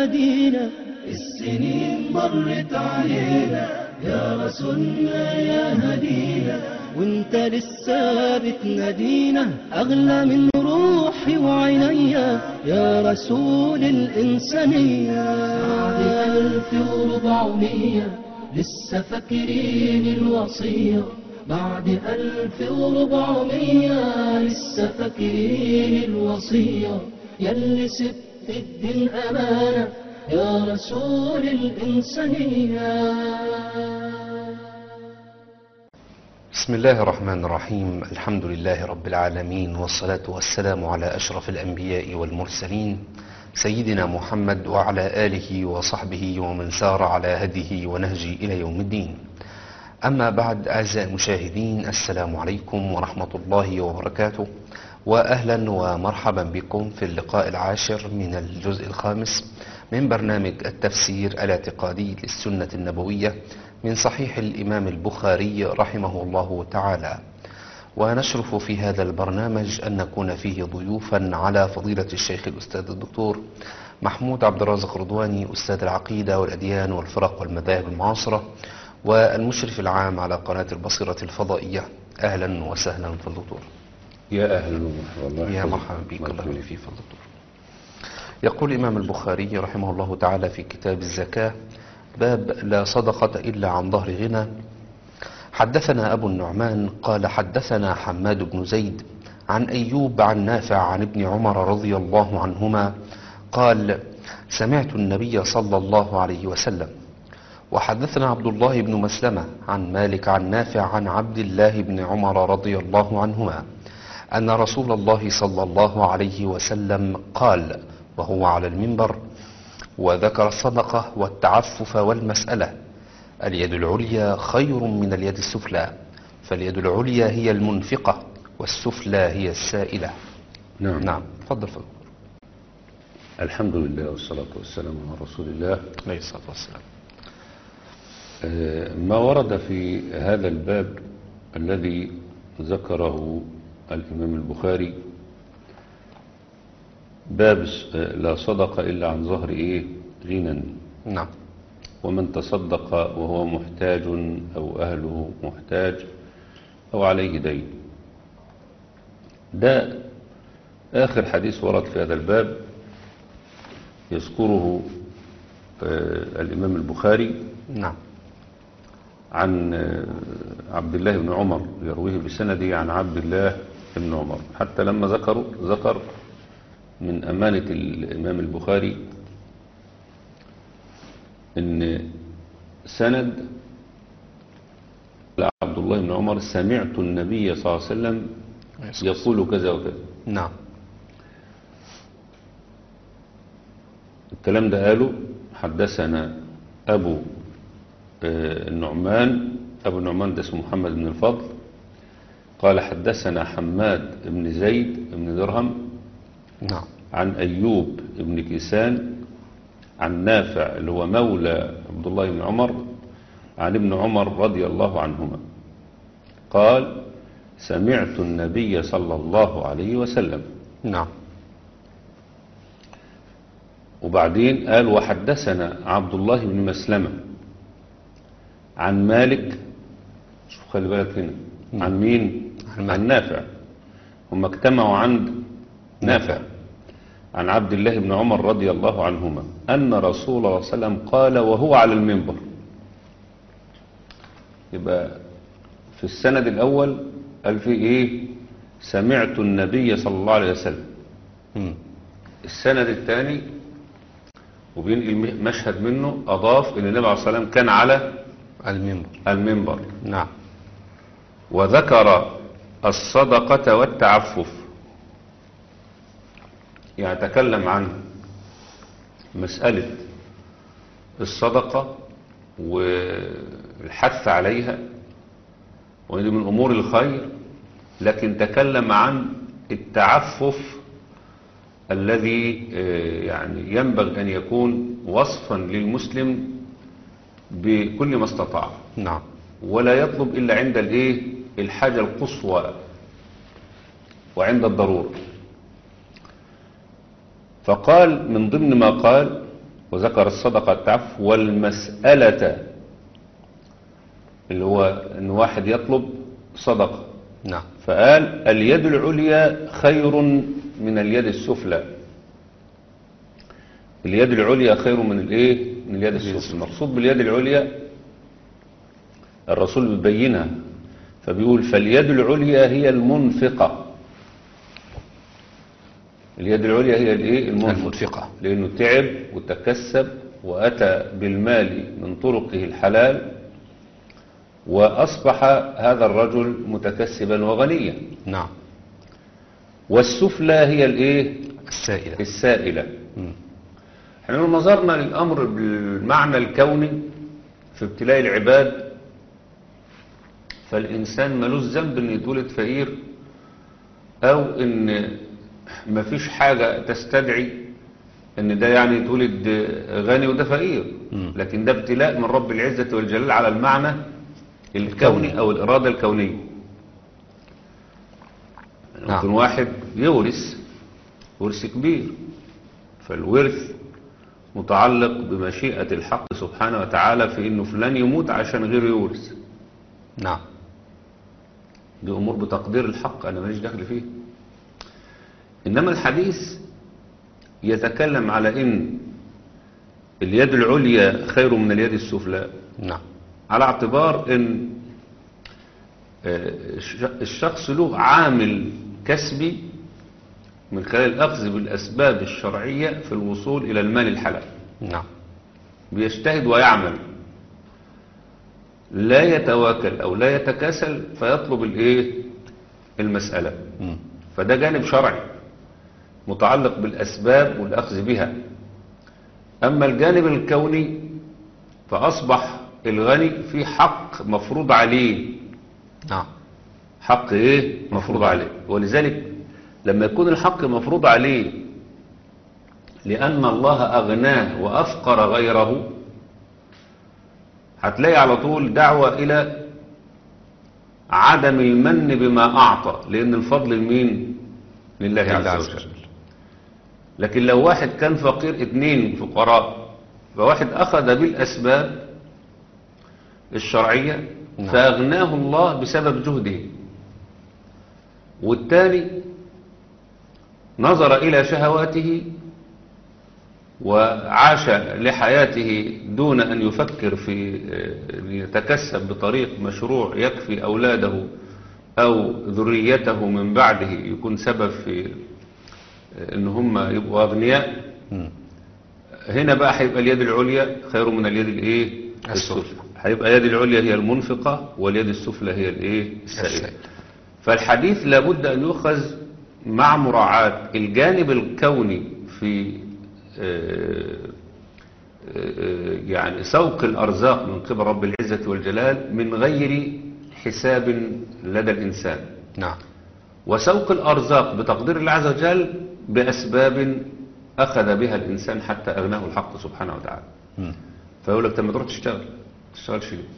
هدينا السنين مرت علينا يا رسولنا يا هدينا وانت لسه بتنادينا اغلى من روحي وعينيا يا رسول الانسانيه بعد الف وربعمية لسه فاكرين الوصيه بعد ألف وربعمية لسه فاكرين الوصية يلي سبت الدين أمانة يا رسول الإنسانية بسم الله الرحمن الرحيم الحمد لله رب العالمين والصلاة والسلام على أشرف الأنبياء والمرسلين سيدنا محمد وعلى آله وصحبه ومن سار على هديه ونهجه إلى يوم الدين أما بعد أعزائي المشاهدين السلام عليكم ورحمة الله وبركاته وأهلا ومرحبا بكم في اللقاء العاشر من الجزء الخامس من برنامج التفسير الاعتقادي للسنة النبوية من صحيح الإمام البخاري رحمه الله تعالى ونشرف في هذا البرنامج أن نكون فيه ضيوفا على فضيلة الشيخ الأستاذ الدكتور محمود عبد الرازق رضواني أستاذ العقيدة والأديان والفرق والمذاهب المعاصرة والمشرف العام على قناة البصيرة الفضائية أهلا وسهلا في الدكتور يا اهلا ومرحبا الله يا يحفظك. مرحبا بك الله مرحبا. يبارك فيك فضل الدكتور يقول الإمام البخاري رحمه الله تعالى في كتاب الزكاة باب لا صدقة إلا عن ظهر غنى حدثنا أبو النعمان قال حدثنا حماد بن زيد عن أيوب عن نافع عن ابن عمر رضي الله عنهما قال سمعت النبي صلى الله عليه وسلم وحدثنا عبد الله بن مسلمة عن مالك عن نافع عن عبد الله بن عمر رضي الله عنهما أن رسول الله صلى الله عليه وسلم قال وهو على المنبر وذكر الصدقة والتعفف والمسألة اليد العليا خير من اليد السفلى فاليد العليا هي المنفقة والسفلى هي السائلة نعم. نعم تفضل فضل الحمد لله والصلاة والسلام على رسول الله عليه الصلاة والسلام آه، ما ورد في هذا الباب الذي ذكره الإمام البخاري باب س- آه، لا صدق إلا عن ظهر إيه غنى نعم ومن تصدق وهو محتاج أو أهله محتاج أو عليه دين ده آخر حديث ورد في هذا الباب يذكره آه، الإمام البخاري نعم عن آه، عبد الله بن عمر يرويه بسنده عن عبد الله بن عمر حتى لما ذكروا ذكر من أمانة الإمام البخاري إن سند لعبد الله بن عمر سمعت النبي صلى الله عليه وسلم يقول كذا وكذا نعم الكلام ده قاله حدثنا أبو آه، النعمان أبو النعمان ده اسمه محمد بن الفضل قال حدثنا حماد بن زيد بن درهم نعم عن أيوب بن كيسان عن نافع اللي هو مولى عبد الله بن عمر عن ابن عمر رضي الله عنهما قال سمعت النبي صلى الله عليه وسلم نعم وبعدين قال وحدثنا عبد الله بن مسلمة عن مالك شوف خلي بالك هنا عن مين عن مالك. عن نافع هم اجتمعوا عند نافع عن عبد الله بن عمر رضي الله عنهما أن رسول الله صلى الله عليه وسلم قال وهو على المنبر يبقى في السند الأول قال في إيه سمعت النبي صلى الله عليه وسلم مم. السند الثاني وبينقل مشهد منه أضاف إن النبي عليه الصلاة والسلام كان على المنبر المنبر نعم وذكر الصدقة والتعفف يعني تكلم عن مسألة الصدقة والحث عليها وهذه من أمور الخير لكن تكلم عن التعفف الذي آه، يعني ينبغي أن يكون وصفا للمسلم بكل ما استطاع نعم ولا يطلب إلا عند الإيه الحاجة القصوى وعند الضرورة فقال من ضمن ما قال وذكر الصدقة التعف والمسألة اللي هو ان واحد يطلب صدقة نعم فقال اليد العليا خير من اليد السفلى اليد العليا خير من الايه من اليد السفلى المقصود باليد العليا الرسول بيبينها فبيقول فاليد العليا هي المنفقة اليد العليا هي الايه المنفقة المنفقة لانه تعب وتكسب واتى بالمال من طرقه الحلال واصبح هذا الرجل متكسبا وغنيا نعم والسفلى هي الايه السائلة السائلة مم. احنا لو نظرنا للأمر بالمعنى الكوني في ابتلاء العباد فالإنسان ملوش ذنب إنه يتولد فقير أو إن مفيش حاجة تستدعي إن ده يعني يتولد غني وده فقير مم. لكن ده ابتلاء من رب العزة والجلال على المعنى الكوني أو الإرادة الكونية نعم. ممكن واحد يورث ورث كبير فالورث متعلق بمشيئة الحق سبحانه وتعالى في انه فلان يموت عشان غيره يورث نعم دي امور بتقدير الحق انا ماليش دخل فيه انما الحديث يتكلم على ان اليد العليا خير من اليد السفلى نعم على اعتبار ان آه، الش- الشخص له عامل كسبي من خلال الاخذ بالاسباب الشرعيه في الوصول الى المال الحلال نعم بيجتهد ويعمل لا يتواكل او لا يتكاسل فيطلب الايه المساله مم. فده جانب شرعي متعلق بالاسباب والاخذ بها اما الجانب الكوني فاصبح الغني في حق مفروض عليه نعم حق ايه مفروض عليه ولذلك لما يكون الحق مفروض عليه لأن الله أغناه وأفقر غيره هتلاقي على طول دعوة إلى عدم المن بما أعطى لأن الفضل لمين لله لله عز وجل لكن لو واحد كان فقير اتنين فقراء فواحد أخذ بالأسباب الشرعية نعم. فأغناه الله بسبب جهده والتالي نظر إلى شهواته وعاش لحياته دون أن يفكر في آه، أن يتكسب بطريق مشروع يكفي أولاده أو ذريته من بعده يكون سبب في آه، أن هم يبقوا أغنياء مم. هنا بقى هيبقى اليد العليا خير من اليد الايه السفلى. هيبقى اليد العليا هي المنفقة واليد السفلى هي الايه السائلة السائلة. فالحديث لابد ان يؤخذ مع مراعاة الجانب الكوني في آه، آه، يعني سوق الأرزاق من قبل رب العزة والجلال من غير حساب لدى الإنسان نعم وسوق الأرزاق بتقدير الله عز وجل بأسباب أخذ بها الإنسان حتى أغناه الحق سبحانه وتعالى مم. فيقول لك طب ما تروح تشتغل تشتغلش ليه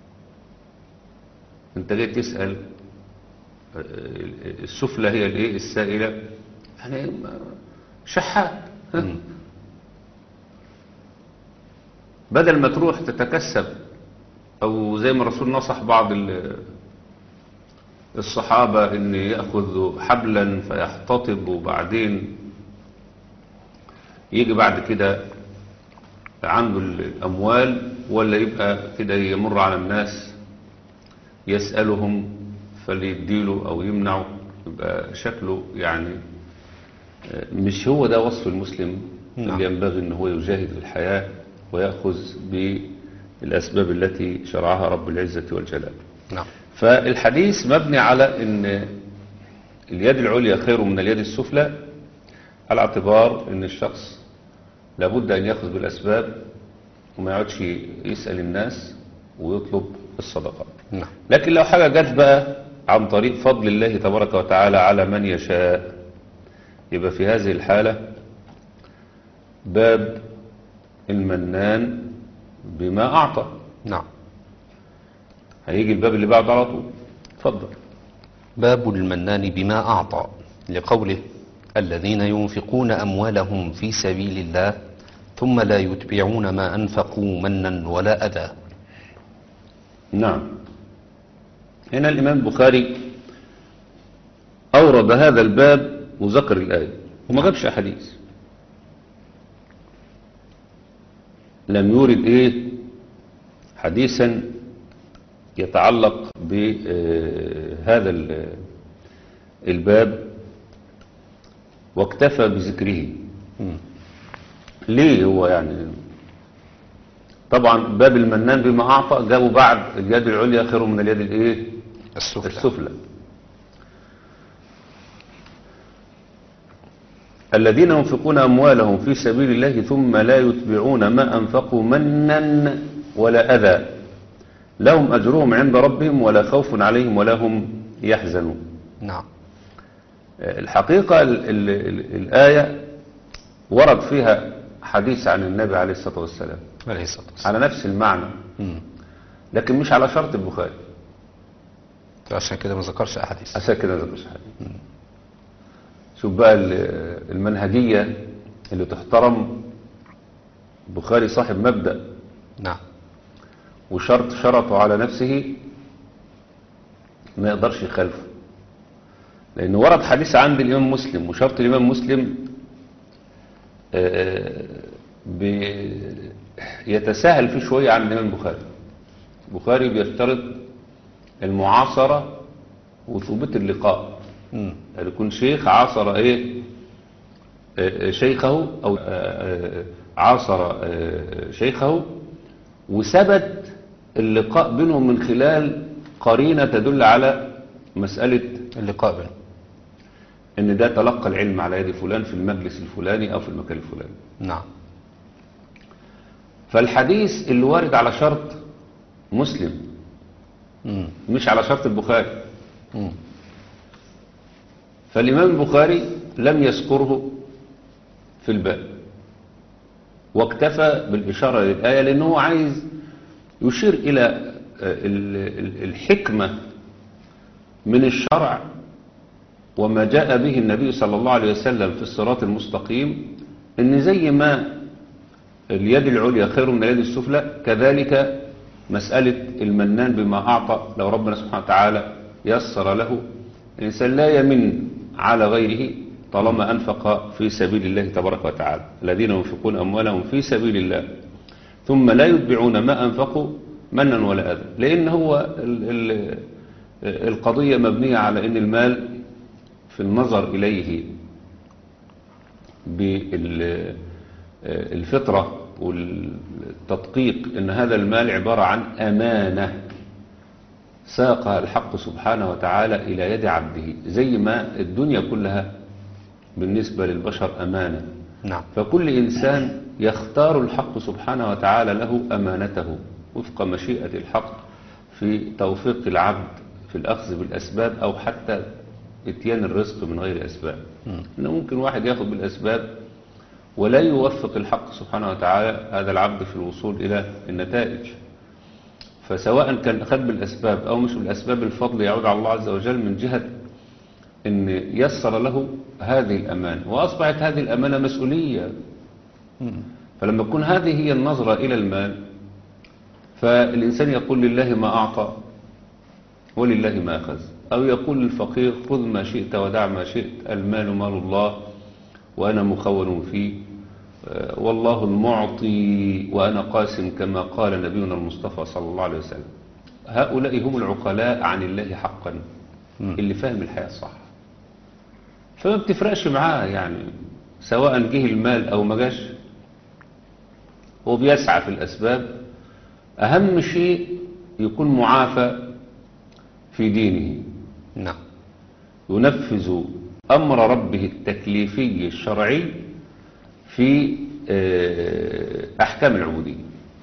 انت جاي تسأل آه، السفلى هي الايه السائلة يعني ما- شحات ها؟ مم. بدل ما تروح تتكسب او زي ما الرسول نصح بعض ال- الصحابة ان يأخذ حبلا فيحتطب وبعدين يجي بعد كده عنده الأموال ولا يبقى كده يمر على الناس يسألهم فليديله أو يمنعه يبقى شكله يعني آه، مش هو ده وصف المسلم نعم. اللي ينبغي ان هو يجاهد في الحياة ويأخذ بالأسباب التي شرعها رب العزة والجلال نعم فالحديث مبني على ان اليد العليا خير من اليد السفلى على اعتبار ان الشخص لابد ان ياخذ بالاسباب وما يقعدش يسال الناس ويطلب الصدقه نعم لكن لو حاجه جت بقى عن طريق فضل الله تبارك وتعالى على من يشاء يبقى في هذه الحاله باب المنان بما اعطى نعم هيجي الباب اللي بعده على طول اتفضل باب المنان بما أعطى لقوله الذين ينفقون أموالهم في سبيل الله ثم لا يتبعون ما أنفقوا منا ولا أذى نعم هنا الإمام البخاري أورد هذا الباب وذكر الآية وما جابش أحاديث لم يورد إيه حديثا يتعلق بهذا الباب واكتفى بذكره مم. ليه هو يعني طبعا باب المنان بما أعطى جابوا بعد اليد العليا خير من اليد الايه السفلى السفلى الذين ينفقون أموالهم في سبيل الله ثم لا يتبعون ما أنفقوا منا ولا أذى لهم أجرهم عند ربهم ولا خوف عليهم ولا هم يحزنون نعم الحقيقة ال ال ال الآية ورد فيها حديث عن النبي عليه الصلاة والسلام عليه الصلاة والسلام على نفس المعنى مم. لكن مش على شرط البخاري عشان كده ما ذكرش أحاديث عشان كده ما ذكرش حاجة شوف بقى ال- المنهجية اللي تحترم البخاري صاحب مبدأ نعم وشرط شرطه على نفسه ما يقدرش يخالفه لأنه ورد حديث عند الإمام مسلم وشرط الإمام مسلم آه، بي- يتساهل فيه شوية عن الإمام البخاري البخاري بيشترط المعاصرة وثبوت اللقاء مم. يعني يكون شيخ عاصر ايه آه، آه، شيخه او آه، آه، عاصر آه، شيخه وثبت اللقاء بينهم من خلال قرينة تدل على مسألة اللقاء بينهم ان ده تلقى العلم على يد فلان في المجلس الفلاني او في المكان الفلاني نعم فالحديث اللي وارد على شرط مسلم مم. مش على شرط البخاري مم. فالإمام البخاري لم يذكره في الباب واكتفى بالإشارة للآية لأنه عايز يشير إلى آه، ال- ال- الحكمة من الشرع وما جاء به النبي صلى الله عليه وسلم في الصراط المستقيم ان زي ما اليد العليا خير من اليد السفلى كذلك مسألة المنان بما أعطى لو ربنا سبحانه وتعالى يسر له الإنسان لا يمن على غيره طالما أنفق في سبيل الله تبارك وتعالى الذين ينفقون أموالهم في سبيل الله ثم لا يتبعون ما أنفقوا منا ولا أذى لأن هو ال ال القضية مبنية على أن المال في النظر إليه بالفطرة والتدقيق أن هذا المال عبارة عن أمانة ساقها الحق سبحانه وتعالى إلى يد عبده زي ما الدنيا كلها بالنسبة للبشر أمانة نعم فكل إنسان يختار الحق سبحانه وتعالى له أمانته وفق مشيئة الحق في توفيق العبد في الأخذ بالأسباب أو حتى اتيان الرزق من غير أسباب إنه ممكن واحد ياخذ بالأسباب ولا يوفق الحق سبحانه وتعالى هذا العبد في الوصول إلى النتائج فسواء كان أخذ بالأسباب أو مش بالأسباب الفضل يعود على الله عز وجل من جهة أن يسر له هذه الأمانة وأصبحت هذه الأمانة مسؤولية فلما تكون هذه هي النظرة إلى المال فالإنسان يقول لله ما أعطى ولله ما أخذ أو يقول للفقير خذ ما شئت ودع ما شئت المال مال الله وأنا مخون فيه آه، والله المعطي وأنا قاسم كما قال نبينا المصطفى صلى الله عليه وسلم هؤلاء هم العقلاء عن الله حقا اللي فاهم الحياة صح فما بتفرقش معاه يعني سواء جه المال أو ما جاش هو بيسعى في الأسباب أهم شيء يكون معافى في دينه نعم ينفذ أمر ربه التكليفي الشرعي في آه، أحكام العبودية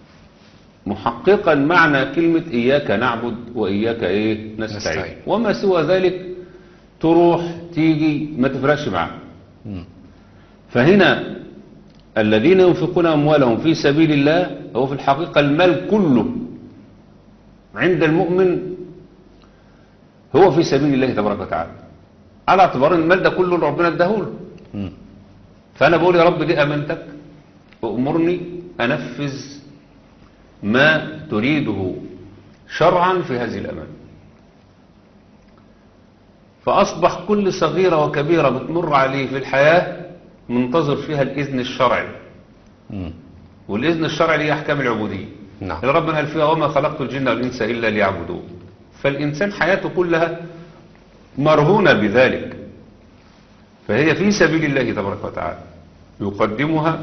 محققا معنى كلمة إياك نعبد وإياك إيه نستعين نستعين. وما سوى ذلك تروح تيجي ما تفرقش معاه مم. فهنا الذين ينفقون أموالهم في سبيل الله هو في الحقيقة المال كله عند المؤمن هو في سبيل الله تبارك وتعالى على اعتبار ان المال ده كله اللي ربنا اداهوله مم. فأنا بقول يا رب دي أمانتك أمرني أنفذ ما تريده شرعا في هذه الأمانة فأصبح كل صغيرة وكبيرة بتمر عليه في الحياة منتظر فيها الإذن الشرعي مم. والإذن الشرعي هي أحكام العبودية نعم اللي ربنا قال فيها وما خلقت الجن والإنس إلا ليعبدون فالإنسان حياته كلها مرهونة بذلك فهي في سبيل الله تبارك وتعالى يقدمها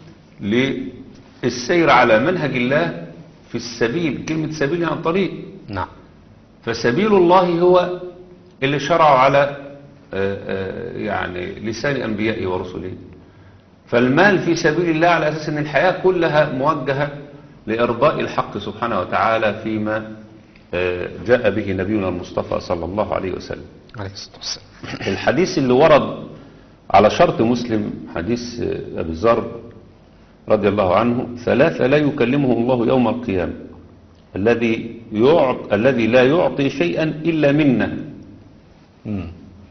للسير على منهج الله في السبيل كلمة سبيل يعني طريق نعم فسبيل الله هو اللي شرعوا على آه، آه، يعني لسان أنبيائه ورسله فالمال في سبيل الله على أساس أن الحياة كلها موجهة لإرضاء الحق سبحانه وتعالى فيما آه، جاء به نبينا المصطفى صلى الله عليه وسلم عليه الصلاة والسلام الحديث اللي ورد على شرط مسلم حديث آه، أبي ذر رضي الله عنه ثلاثة لا يكلمه الله يوم القيامة الذي يعط الذي لا يعطي شيئا إلا منه مم.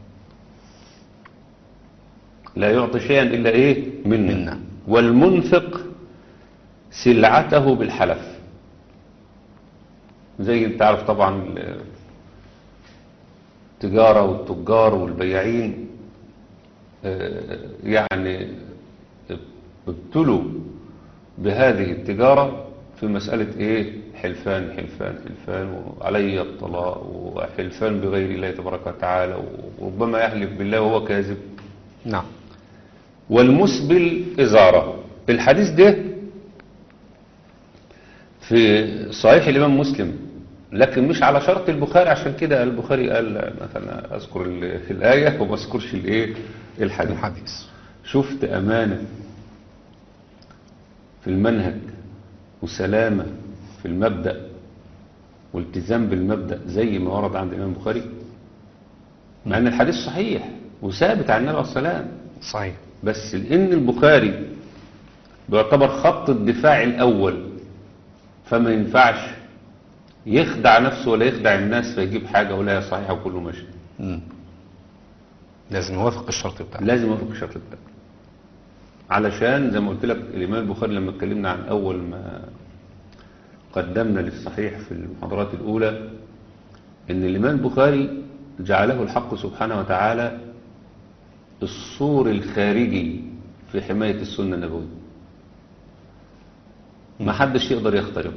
لا يعطي شيئا إلا إيه منه منه. والمنفق سلعته بالحلف زي انت عارف طبعا التجارة والتجار والبياعين آه، يعني ابتلوا بهذه التجارة في مسألة ايه حلفان حلفان حلفان وعلي الطلاق وحلفان بغير الله تبارك وتعالى وربما يحلف بالله وهو كاذب نعم والمسبل إزاره الحديث ده في صحيح الإمام مسلم لكن مش على شرط البخاري عشان كده البخاري قال مثلا أذكر ال- الآية وما أذكرش الإيه الحديث الحديث شفت أمانة في المنهج وسلامة في المبدأ والتزام بالمبدأ زي ما ورد عند الإمام البخاري مع أن الحديث صحيح وثابت عن النبي عليه الصلاة والسلام صحيح بس لأن البخاري بيعتبر خط الدفاع الأول فما ينفعش يخدع نفسه ولا يخدع الناس فيجيب حاجة ولا هي صحيحة وكله ماشي مم. لازم يوافق الشرط بتاعه لازم يوافق الشرط بتاعه علشان زي ما قلت لك الإمام البخاري لما اتكلمنا عن أول ما قدمنا للصحيح في المحاضرات الأولى إن الإمام البخاري جعله الحق سبحانه وتعالى السور الخارجي في حماية السنة النبوية ما حدش يقدر يخترقه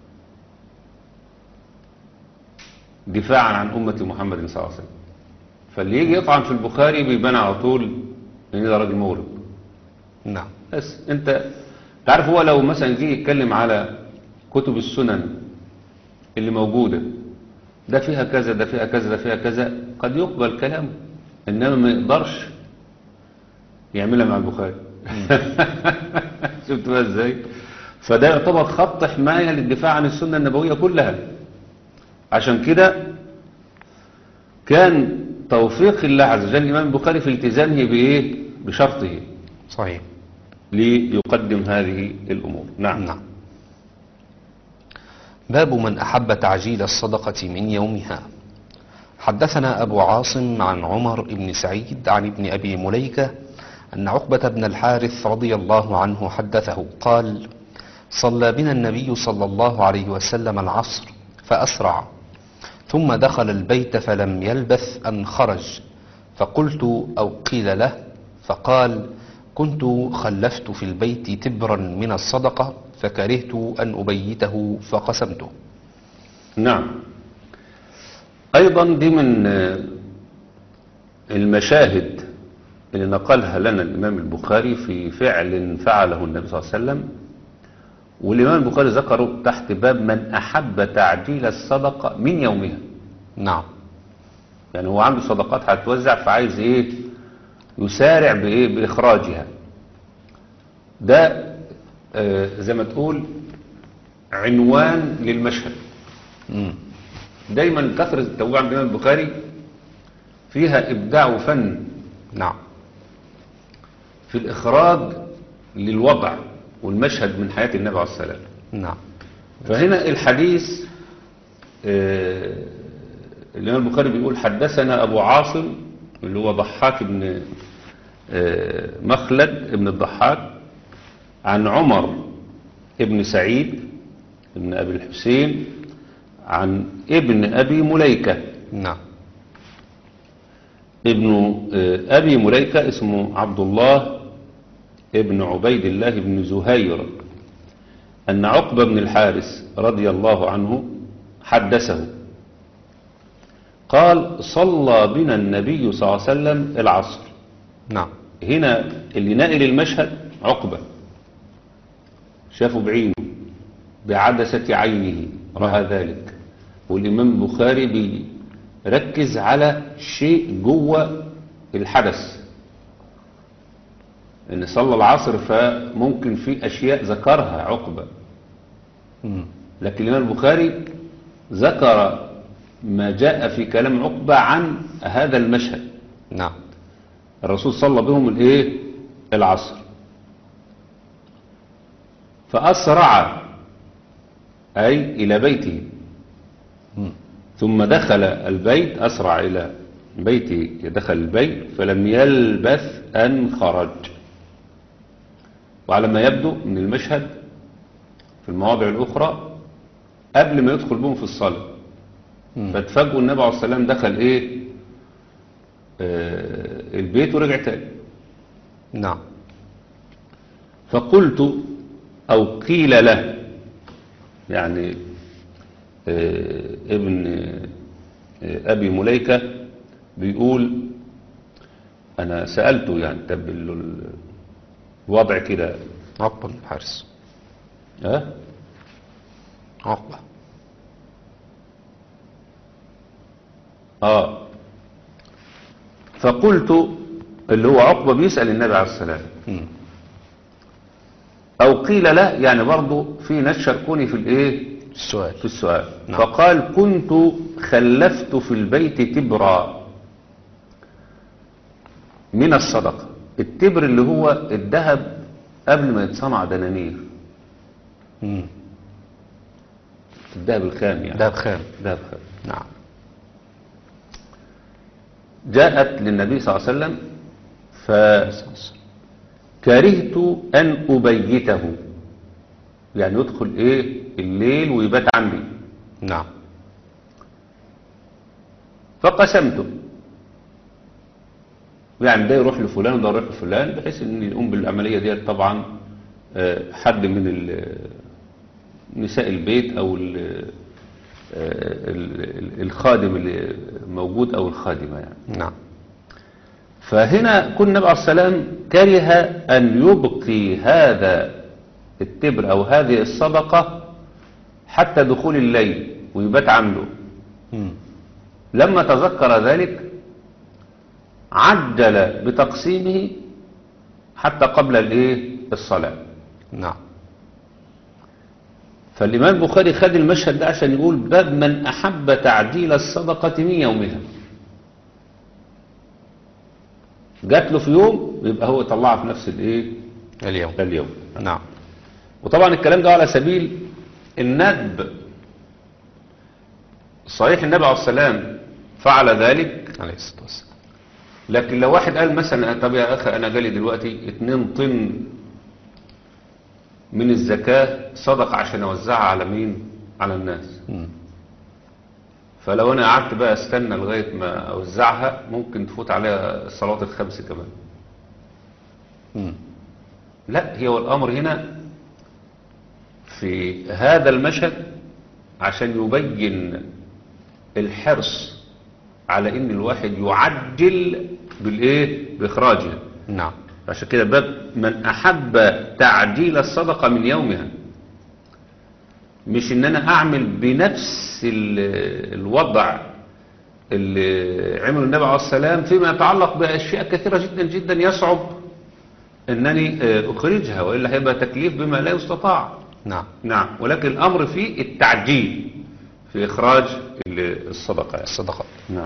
دفاعا عن أمة محمد صلى الله عليه وسلم فاللي يجي يطعن في البخاري بيبان على طول ان ده راجل مورد نعم بس انت تعرف هو لو مثلا جه يتكلم على كتب السنن اللي موجودة ده فيها كذا ده فيها كذا ده فيها كذا قد يقبل كلامه انما ما يقدرش يعملها مع البخاري شفت بقى ازاي فده يعتبر خط حماية للدفاع عن السنة النبوية كلها عشان كده كان توفيق الله عز وجل الإمام البخاري في التزامه بإيه بشرطه صحيح ليقدم هذه الأمور نعم نعم باب من أحب تعجيل الصدقة من يومها حدثنا أبو عاصم عن عمر بن سعيد عن ابن أبي مليكة أن عقبة بن الحارث رضي الله عنه حدثه قال صلى بنا النبي صلى الله عليه وسلم العصر فأسرع ثم دخل البيت فلم يلبث أن خرج فقلت أو قيل له فقال كنت خلفت في البيت تبرا من الصدقة فكرهت أن أبيته فقسمته نعم أيضا دي من آه، المشاهد اللي نقلها لنا الإمام البخاري في فعل فعله النبي صلى الله عليه وسلم والإمام البخاري ذكره تحت باب من أحب تعجيل الصدقة من يومها نعم يعني هو عنده صدقات هتوزع فعايز ايه يسارع بايه باخراجها ده آه زي ما تقول عنوان للمشهد مم. دايما كثرة التوبة عند الإمام البخاري فيها إبداع وفن نعم في الإخراج للوضع والمشهد من حياة النبي عليه الصلاة والسلام نعم فهنا الحديث آه، الإمام البخاري بيقول حدثنا أبو عاصم اللي هو ضحاك بن آه، مخلد ابن الضحاك عن عمر ابن سعيد ابن أبي الحسين عن ابن أبي مليكة نعم ابن آه، أبي مليكة اسمه عبد الله ابن عبيد الله بن زهير أن عقبة بن الحارث رضي الله عنه حدثه قال صلى بنا النبي صلى الله عليه وسلم العصر نعم هنا اللي نقل المشهد عقبة شافه بعينه بعدسة عينه رأى ذلك والإمام البخاري بيركز على شيء جوه الحدث إن صلى العصر فممكن في أشياء ذكرها عقبة مم. لكن الإمام البخاري ذكر ما جاء في كلام عقبة عن هذا المشهد نعم الرسول صلى بهم الايه العصر فأسرع أي إلى بيته مم. ثم دخل البيت أسرع إلى بيته دخل البيت فلم يلبث أن خرج وعلى ما يبدو من المشهد في المواضع الأخرى قبل ما يدخل بهم في الصلاة مم. فتفاجئوا النبي عليه السلام دخل إيه آه البيت ورجع تاني نعم فقلت أو قيل له يعني آه، ابن آه، أبي مليكة بيقول أنا سألته يعني طب ال- الوضع كده عقبة بن الحارث ها عقبة آه فقلت اللي هو عقبة بيسأل النبي عليه السلام مم. أو قيل له يعني برضه في ناس شاركوني في الإيه السؤال في السؤال نعم. فقال كنت خلفت في البيت تبرا من الصدقة التبر اللي هو الذهب قبل ما يتصنع دنانير مم. الذهب الخام يعني ده بخام ذهب خام نعم جاءت للنبي صلى الله عليه وسلم فكرهت أن أبيته يعني يدخل إيه الليل ويبات عندي نعم فقسمته يعني ده يروح لفلان وده يروح لفلان بحيث ان يقوم بالعملية دي طبعا آه، حد من ال- نساء البيت او ال- آه، ال- ال- الخادم اللي موجود او الخادمة يعني نعم فهنا كن النبي عليه السلام كره أن يبقي هذا التبر أو هذه الصدقة حتى دخول الليل ويبات عمله مم. لما تذكر ذلك عجل بتقسيمه حتى قبل الايه الصلاة نعم فالإمام البخاري خد المشهد ده عشان يقول باب من أحب تعجيل الصدقة من يومها جات له في يوم يبقى هو طلعها في نفس الايه اليوم اليوم نعم وطبعا الكلام ده على سبيل الندب صحيح النبي عليه السلام فعل ذلك عليه الصلاة والسلام لكن لو واحد قال مثلا طب يا اخي انا جالي دلوقتي 2 طن من الزكاة صدقة عشان اوزعها على مين على الناس مم. فلو انا قعدت بقى استنى لغاية ما اوزعها ممكن تفوت عليها الصلوات الخمس كمان مم. لا هي والامر هنا في هذا المشهد عشان يبين الحرص على ان الواحد يعجل بالايه باخراجها نعم عشان كده باب من احب تعجيل الصدقه من يومها مش ان انا اعمل بنفس ال- الوضع اللي عمله النبي عليه السلام فيما يتعلق باشياء كثيره جدا جدا يصعب انني آه، اخرجها والا هيبقى تكليف بما لا يستطاع نعم نعم ولكن الامر في التعجيل في اخراج ال- الصدقه يعني. الصدقات نعم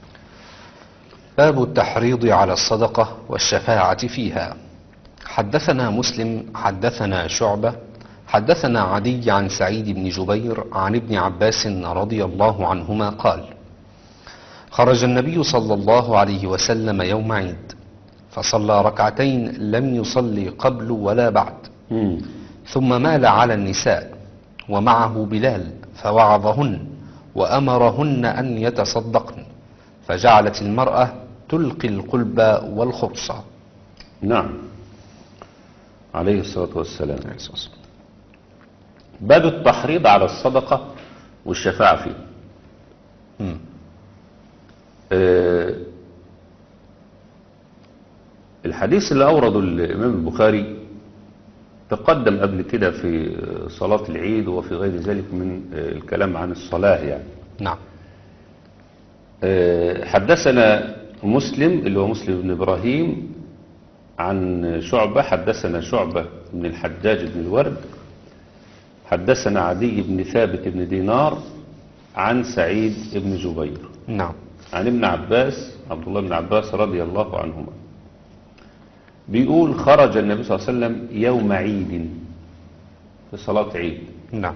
باب التحريض على الصدقة والشفاعة فيها حدثنا مسلم حدثنا شعبة حدثنا عدي عن سعيد بن جبير عن ابن عباس رضي الله عنهما قال خرج النبي صلى الله عليه وسلم يوم عيد فصلى ركعتين لم يصلي قبل ولا بعد مم. ثم مال على النساء ومعه بلال فوعظهن وأمرهن أن يتصدقن فجعلت المرأة تلقي القلب والخرص نعم عليه الصلاة والسلام باب التحريض على الصدقة والشفاعة فيه مم. آه، الحديث اللي أورده الإمام البخاري تقدم قبل كده في صلاة العيد وفي غير ذلك من آه، الكلام عن الصلاة يعني نعم آه، حدثنا مسلم اللي هو مسلم بن إبراهيم عن شعبة حدثنا شعبة بن الحجاج بن الورد حدثنا عدي بن ثابت بن دينار عن سعيد بن جبير نعم عن ابن عباس عبد الله بن عباس رضي الله عنهما بيقول خرج النبي صلى الله عليه وسلم يوم عيد في صلاة عيد نعم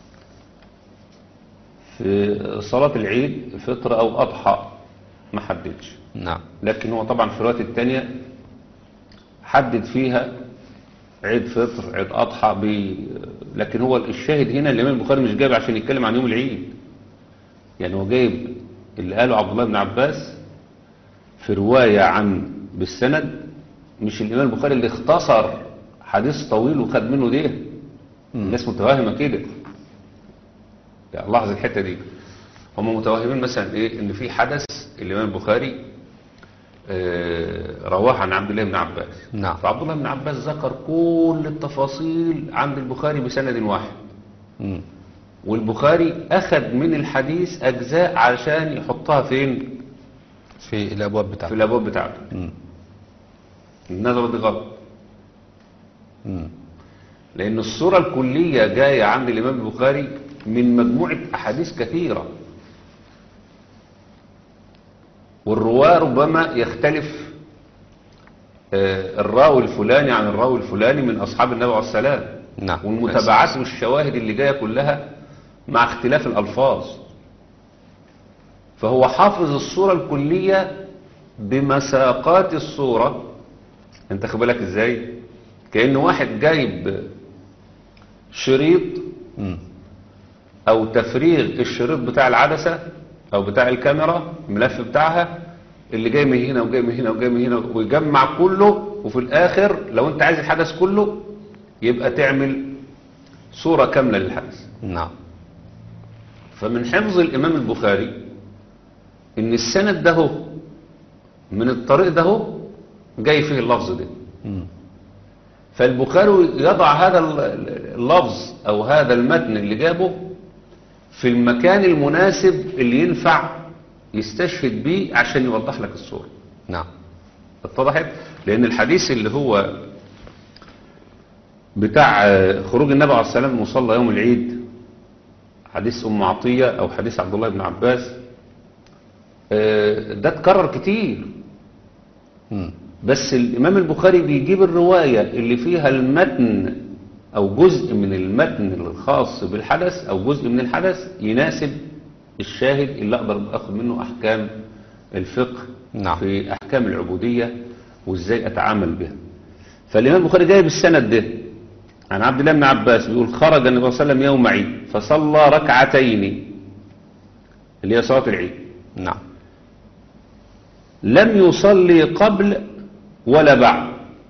في صلاة العيد فطر أو أضحى ما حددش نعم لكن هو طبعا في الروايات التانية حدد فيها عيد فطر عيد أضحى بي لكن هو الشاهد هنا الإمام البخاري مش جايب عشان يتكلم عن يوم العيد يعني هو جايب اللي قاله عبد الله بن عباس في رواية عن بالسند مش الإمام البخاري اللي اختصر حديث طويل وخد منه ده الناس متوهمة كده يعني لاحظ الحتة دي هم متوهمين مثلا ايه ان في حدث الإمام البخاري آه، رواه عن عبد الله بن عباس نعم. فعبد الله بن عباس ذكر كل التفاصيل عند البخاري بسند واحد مم. والبخاري أخذ من الحديث أجزاء عشان يحطها فين في الأبواب في بتاعته الأبواب بتاعته مم. النظرة دي غلط مم. لأن الصورة الكلية جاية عند الإمام البخاري من مجموعة أحاديث كثيرة والرواة ربما يختلف آه، الراوي الفلاني عن الراوي الفلاني من أصحاب النبي عليه السلام نعم والمتابعات والشواهد اللي جاية كلها مع اختلاف الألفاظ فهو حافظ الصورة الكلية بمساقات الصورة انت خد بالك ازاي كأن واحد جايب شريط مم. او تفريغ الشريط بتاع العدسة او بتاع الكاميرا الملف بتاعها اللي جاي من هنا وجاي من هنا وجاي من هنا ويجمع كله وفي الاخر لو انت عايز الحدث كله يبقى تعمل صورة كاملة للحدث نعم فمن حفظ الامام البخاري ان السند ده هو من الطريق ده هو جاي فيه اللفظ ده مم. فالبخاري يضع هذا ال- اللفظ او هذا المتن اللي جابه في المكان المناسب اللي ينفع يستشهد بيه عشان يوضح لك الصورة نعم اتضحت لان الحديث اللي هو بتاع آه، خروج النبي عليه السلام مصلى يوم العيد حديث ام عطية او حديث عبد الله بن عباس آه، ده اتكرر كتير مم. بس الإمام البخاري بيجيب الرواية اللي فيها المتن أو جزء من المتن الخاص بالحدث أو جزء من الحدث يناسب الشاهد اللي أقدر أخذ منه أحكام الفقه نعم. في أحكام العبودية وإزاي أتعامل بها فالإمام البخاري جايب السند ده عن عبد الله بن عباس بيقول خرج النبي صلى الله عليه وسلم يوم عيد فصلى ركعتين اللي هي صلاة العيد نعم لم يصلي قبل ولا بعد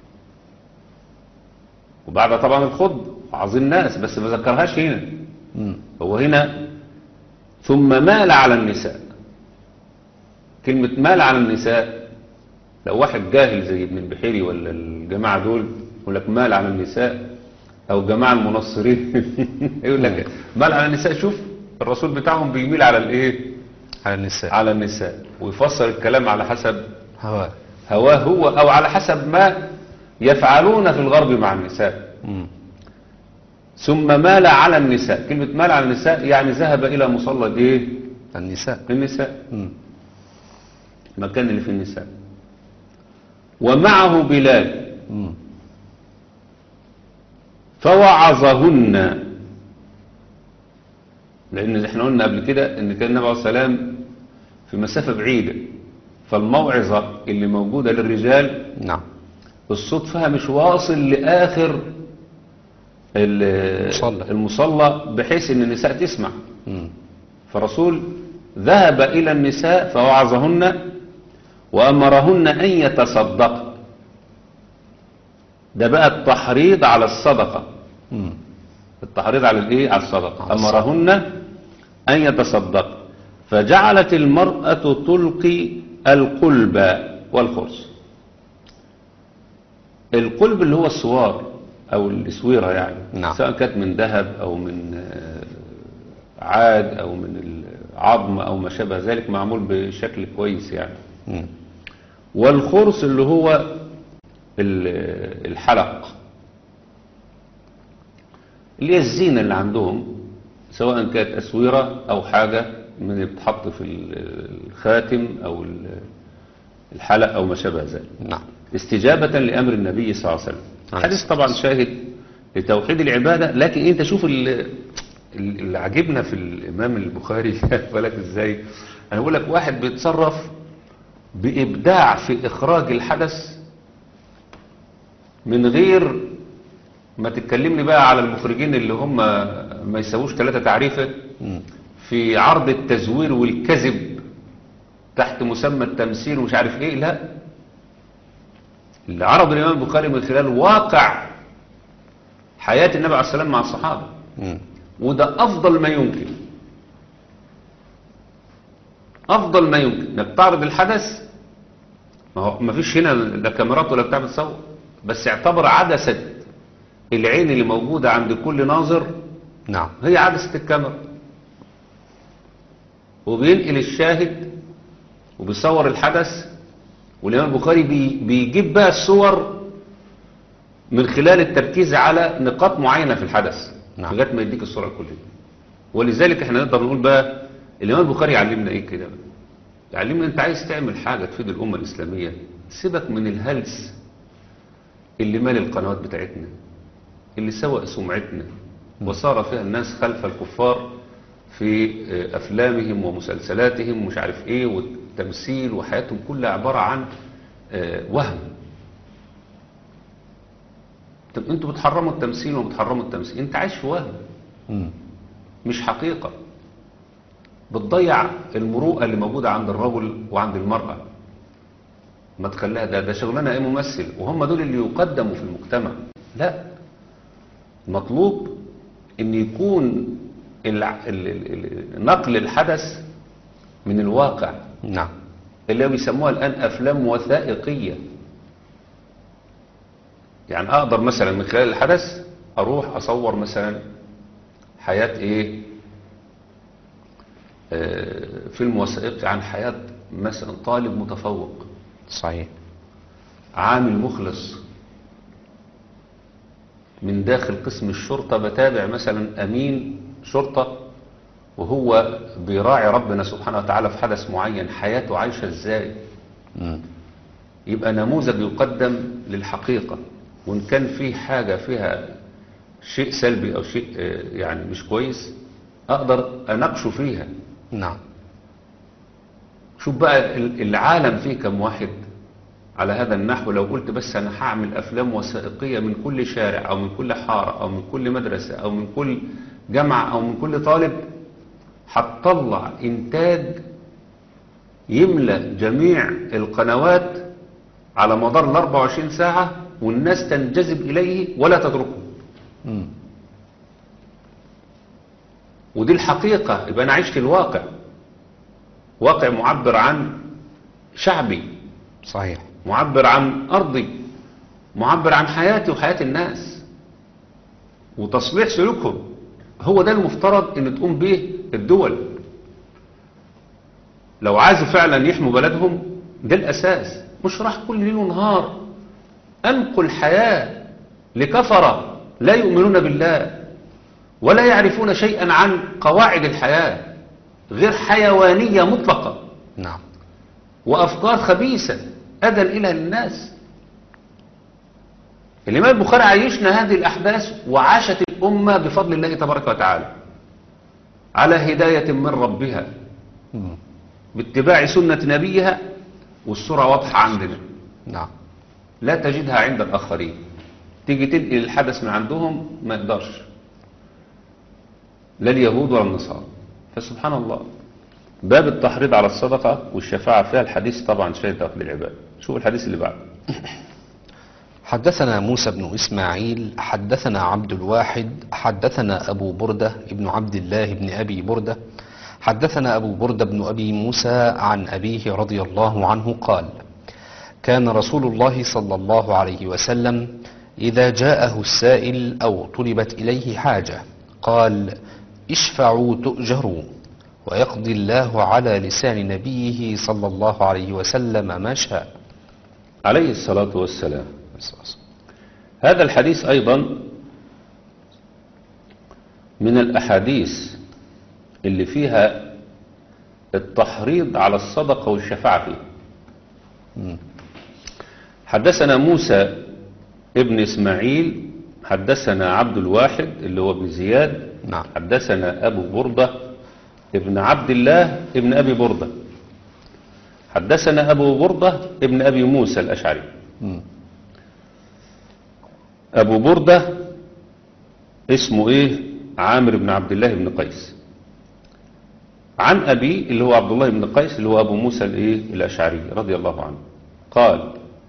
وبعد طبعا الخطبة وعظ الناس بس ما ذكرهاش هنا مم. هو هنا ثم مال على النساء كلمة مال على النساء لو واحد جاهل زي ابن البحيري ولا الجماعة دول يقول لك مال على النساء أو جماعة المنصرين يقول لك مال على النساء شوف الرسول بتاعهم بيميل على الايه على النساء على النساء ويفسر الكلام على حسب هواء هواه هو أو على حسب ما يفعلون في الغرب مع النساء مم. ثم مال على النساء كلمة مال على النساء يعني ذهب إلى مصلى ايه النساء النساء مم. المكان اللي في النساء ومعه بلال مم. فوعظهن لأن احنا قلنا قبل كده ان كان النبي عليه الصلاة والسلام في مسافة بعيدة فالموعظة اللي موجودة للرجال نعم الصوت فيها مش واصل لآخر ال- المصلى. المصلى بحيث ان النساء تسمع مم. فالرسول ذهب إلى النساء فوعظهن وأمرهن أن يتصدقن ده بقى التحريض على الصدقة مم. التحريض على الايه على الصدقة على أمرهن أن يتصدقن فجعلت المرأة تلقي القلب والخرس القلب اللي هو السوار أو الإسويرة يعني نعم. سواء كانت من ذهب أو من آه، عاد أو من العظم أو ما شابه ذلك معمول بشكل كويس يعني مم. والخرس اللي هو ال- الحلق اللي هي الزينة اللي عندهم سواء كانت أسويرة أو حاجة من اللي بتحط في ال- الخاتم أو ال- الحلق أو ما شابه ذلك نعم استجابة لأمر النبي صلى الله عليه وسلم عليه حديث طبعا شاهد لتوحيد العبادة لكن انت شوف ال- ال- اللي عجبنا في الإمام البخاري بالك ازاي انا بقول لك واحد بيتصرف بإبداع في إخراج الحدث من غير ما تتكلمني بقى على المخرجين اللي هم ما يسووش ثلاثة تعريفة مم. في عرض التزوير والكذب تحت مسمى التمثيل ومش عارف ايه لا اللي عرض الإمام البخاري من خلال واقع حياة النبي عليه الصلاة والسلام مع الصحابة مم. وده أفضل ما يمكن أفضل ما يمكن انك تعرض الحدث ما هو ما فيش هنا لا كاميرات ولا بتاع بتصور بس اعتبر عدسة العين اللي موجودة عند كل ناظر نعم هي عدسة الكاميرا وبينقل الشاهد وبيصور الحدث والإمام البخاري بي بيجيب بقى الصور من خلال التركيز على نقاط معينة في الحدث نعم. لغاية ما يديك الصورة الكلية ولذلك احنا نقدر نقول بقى الإمام البخاري يعلمنا ايه كده بقى؟ يعلمنا انت عايز تعمل حاجة تفيد الأمة الإسلامية سيبك من الهلس اللي مال القنوات بتاعتنا اللي سوى سمعتنا وصار فيها الناس خلف الكفار في آه، أفلامهم ومسلسلاتهم ومش عارف إيه والتمثيل وحياتهم كلها عبارة عن آه، وهم طب انتوا بتحرموا التمثيل وبتحرموا التمثيل انت عايش في وهم مم. مش حقيقة بتضيع المروءة اللي موجودة عند الرجل وعند المرأة ما تخليها ده ده شغلانة ايه ممثل وهم دول اللي يقدموا في المجتمع لا المطلوب ان يكون الع- ال- ال- ال- نقل الحدث من الواقع نعم اللي بيسموها الآن أفلام وثائقية يعني أقدر مثلا من خلال الحدث أروح أصور مثلا حياة إيه آه، فيلم وثائقي عن حياة مثلا طالب متفوق صحيح عامل مخلص من داخل قسم الشرطة بتابع مثلا أمين شرطة وهو بيراعي ربنا سبحانه وتعالى في حدث معين حياته عايشة ازاي مم. يبقى نموذج يقدم للحقيقة وإن كان في حاجة فيها شيء سلبي أو شيء آه، يعني مش كويس أقدر أناقشه فيها نعم شوف بقى ال- العالم فيه كم واحد على هذا النحو لو قلت بس أنا هعمل أفلام وثائقية من كل شارع أو من كل حارة أو من كل مدرسة أو من كل جامعة أو من كل طالب هتطلع إنتاج يملأ جميع القنوات على مدار ال 24 ساعة والناس تنجذب إليه ولا تتركه مم. ودي الحقيقة يبقى أنا عشت الواقع واقع معبر عن شعبي صحيح معبر عن أرضي معبر عن حياتي وحياة الناس وتصليح سلوكهم هو ده المفترض ان تقوم به الدول لو عايزوا فعلا يحموا بلدهم ده الأساس مش راح كل ليل ونهار أنقل حياة لكفرة لا يؤمنون بالله ولا يعرفون شيئا عن قواعد الحياة غير حيوانية مطلقة نعم وأفكار خبيثة أدى إلى الناس الإمام البخاري عايشنا هذه الأحداث وعاشت الأمة بفضل الله تبارك وتعالى على هداية من ربها مم. باتباع سنة نبيها والصورة واضحة عندنا نعم لا تجدها عند الآخرين تيجي تنقل الحدث من عندهم ما يقدرش لا اليهود ولا النصارى فسبحان الله باب التحريض على الصدقة والشفاعة فيها الحديث طبعا شيء توحيد العباد شوف الحديث اللي بعده حدثنا موسى بن إسماعيل حدثنا عبد الواحد حدثنا أبو بردة ابن عبد الله بن أبي بردة حدثنا أبو بردة بن أبي موسى عن أبيه رضي الله عنه قال كان رسول الله صلى الله عليه وسلم إذا جاءه السائل أو طلبت إليه حاجة قال اشفعوا تؤجروا ويقضي الله على لسان نبيه صلى الله عليه وسلم ما شاء عليه الصلاة والسلام هذا الحديث أيضا من الأحاديث اللي فيها التحريض على الصدقة والشفاعة فيه حدثنا موسى ابن إسماعيل حدثنا عبد الواحد اللي هو ابن زياد نعم. حدثنا أبو بردة ابن عبد الله ابن أبي بردة حدثنا أبو بردة ابن أبي موسى الأشعري مم. أبو بردة اسمه إيه عامر بن عبد الله بن قيس عن أبي اللي هو عبد الله بن قيس اللي هو أبو موسى الإيه الأشعري رضي الله عنه قال